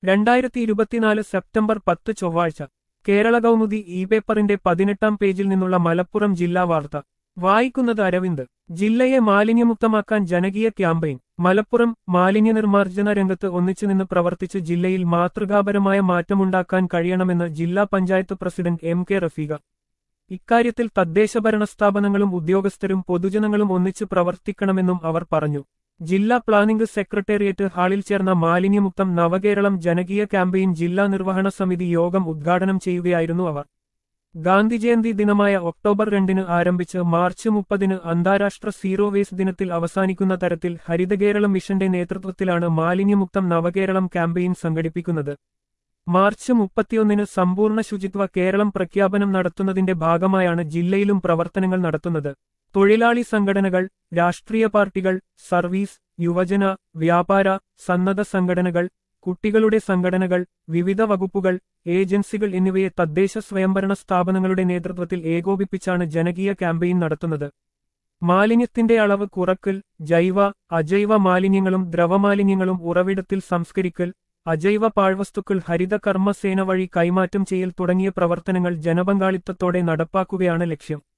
രണ്ടായിരത്തി ഇരുപത്തിനാല് സെപ്റ്റംബർ പത്ത് ചൊവ്വാഴ്ച കേരള കൗമുദി ഇ പേപ്പറിന്റെ പതിനെട്ടാം പേജിൽ നിന്നുള്ള മലപ്പുറം ജില്ലാ വാർത്ത വായിക്കുന്നത് അരവിന്ദ് ജില്ലയെ മാലിന്യമുക്തമാക്കാൻ ജനകീയ ക്യാമ്പയിൻ മലപ്പുറം മാലിന്യ നിർമ്മാർജ്ജന രംഗത്ത് ഒന്നിച്ചുനിന്ന് പ്രവർത്തിച്ച് ജില്ലയിൽ മാതൃകാപരമായ മാറ്റമുണ്ടാക്കാൻ കഴിയണമെന്ന് ജില്ലാ panchayat president M K Rafeeq ഇക്കാര്യത്തിൽ തദ്ദേശഭരണ സ്ഥാപനങ്ങളും ഉദ്യോഗസ്ഥരും പൊതുജനങ്ങളും ഒന്നിച്ച് പ്രവർത്തിക്കണമെന്നും അവർ പറഞ്ഞു ജില്ലാ പ്ലാനിംഗ് സെക്രട്ടേറിയറ്റ് ഹാളിൽ ചേർന്ന മാലിന്യമുക്തം നവകേരളം ജനകീയ ക്യാമ്പയിൻ ജില്ലാ നിർവഹണ സമിതി യോഗം ഉദ്ഘാടനം ചെയ്യുകയായിരുന്നു അവർ ഗാന്ധി ജയന്തി ദിനമായ ഒക്ടോബർ രണ്ടിന് ആരംഭിച്ച് മാർച്ച് മുപ്പതിന് അന്താരാഷ്ട്ര സീറോ വേസ്റ്റ് ദിനത്തിൽ അവസാനിക്കുന്ന തരത്തിൽ ഹരിതകേരളം മിഷന്റെ നേതൃത്വത്തിലാണ് മാലിന്യമുക്തം നവകേരളം ക്യാമ്പയിൻ സംഘടിപ്പിക്കുന്നത് മാർച്ച് മുപ്പത്തിയൊന്നിന് സമ്പൂർണ്ണ ശുചിത്വ കേരളം പ്രഖ്യാപനം നടത്തുന്നതിന്റെ ഭാഗമായാണ് ജില്ലയിലും പ്രവർത്തനങ്ങൾ നടത്തുന്നത് തൊഴിലാളി സംഘടനകൾ രാഷ്ട്രീയ പാർട്ടികൾ സർവീസ് യുവജന വ്യാപാര സന്നദ്ധ സംഘടനകൾ കുട്ടികളുടെ സംഘടനകൾ വിവിധ വകുപ്പുകൾ ഏജൻസികൾ എന്നിവയെ തദ്ദേശ സ്വയംഭരണ സ്ഥാപനങ്ങളുടെ നേതൃത്വത്തിൽ ഏകോപിപ്പിച്ചാണ് ജനകീയ ക്യാമ്പയിൻ നടത്തുന്നത് മാലിന്യത്തിന്റെ അളവ് കുറക്കൽ ജൈവ അജൈവ മാലിന്യങ്ങളും ദ്രവമാലിന്യങ്ങളും ഉറവിടത്തിൽ സംസ്കരിക്കൽ അജൈവ പാഴ്വസ്തുക്കൾ ഹരിത കർമ്മസേന വഴി കൈമാറ്റം ചെയ്യൽ തുടങ്ങിയ പ്രവർത്തനങ്ങൾ ജനപങ്കാളിത്തത്തോടെ നടപ്പാക്കുകയാണ് ലക്ഷ്യം